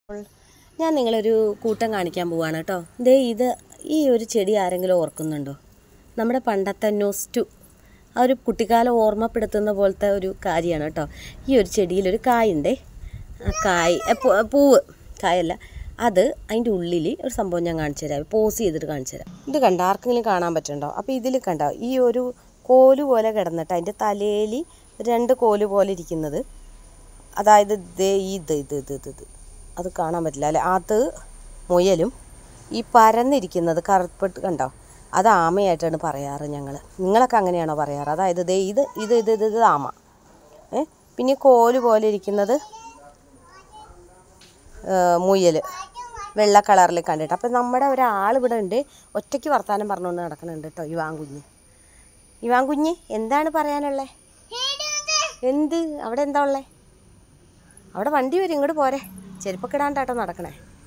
ഞാൻ നിങ്ങളൊരു കൂട്ടം കാണിക്കാൻ പോവാണ് കേട്ടോ ദേ ഇത് ഈ ഒരു ചെടി ആരെങ്കിലും ഓർക്കുന്നുണ്ടോ നമ്മുടെ പണ്ടത്തെ നൊസ്റ്റു ആ ഒരു കുട്ടിക്കാലം ഓർമ്മപ്പെടുത്തുന്ന പോലത്തെ ഒരു കാര്യമാണ് കേട്ടോ ഈ ഒരു ചെടിയിലൊരു കായുണ്ടേ ആ കായ് എ, പൂ- പൂവ് കായല്ല അത് അതിൻ്റെ ഉള്ളിൽ ഒരു സംഭവം ഞാൻ കാണിച്ചു തരാം പോസ് ചെയ്തിട്ട് കാണിച്ചു തരാം ഇത് കണ്ട ആർക്കെങ്കിലും കാണാൻ പറ്റുന്നുണ്ടോ അപ്പോൾ ഇതിൽ കണ്ടോ ഈ ഒരു കോല് പോലെ കിടന്നിട്ട് അതിൻ്റെ തലയിൽ രണ്ട് കോല് പോലെ ഇരിക്കുന്നത് അതായത് ദേ ഇത് ഇത് ഇത് ഇത് ഇത് അത് കാണാൻ പറ്റില്ല അല്ലേ അത് മുയലും ഈ പരന്നിരിക്കുന്നത് കറുപ്പിട്ട് കണ്ടോ അത് ആമയായിട്ടാണ് പറയാറ് ഞങ്ങൾ നിങ്ങളൊക്കെ അങ്ങനെയാണോ പറയാറ് അതായത് ദേ ഇത് ഇത് ഇത് ഇത് ഇത് ആമ ഏ പിന്നെ ഈ കോല് പോലെ ഇരിക്കുന്നത് മുയൽ വെള്ള കളറിൽ കണ്ടിട്ട് അപ്പം നമ്മുടെ ഒരാൾ ഇവിടെ ഉണ്ട് ഒറ്റയ്ക്ക് വർത്താനം പറഞ്ഞുകൊണ്ട് നടക്കുന്നുണ്ട് കേട്ടോ ഇവാൻ കുഞ്ഞ് ഇവാൻ കുഞ്ഞ് എന്താണ് പറയാനുള്ളത് എന്ത് അവിടെ എന്താ ഉള്ളേ അവിടെ വണ്ടി വരും ഇങ്ങോട്ട് പോരെ ചെരുപ്പൊക്കെ ഇടാണ്ടാട്ടോ നടക്കണേ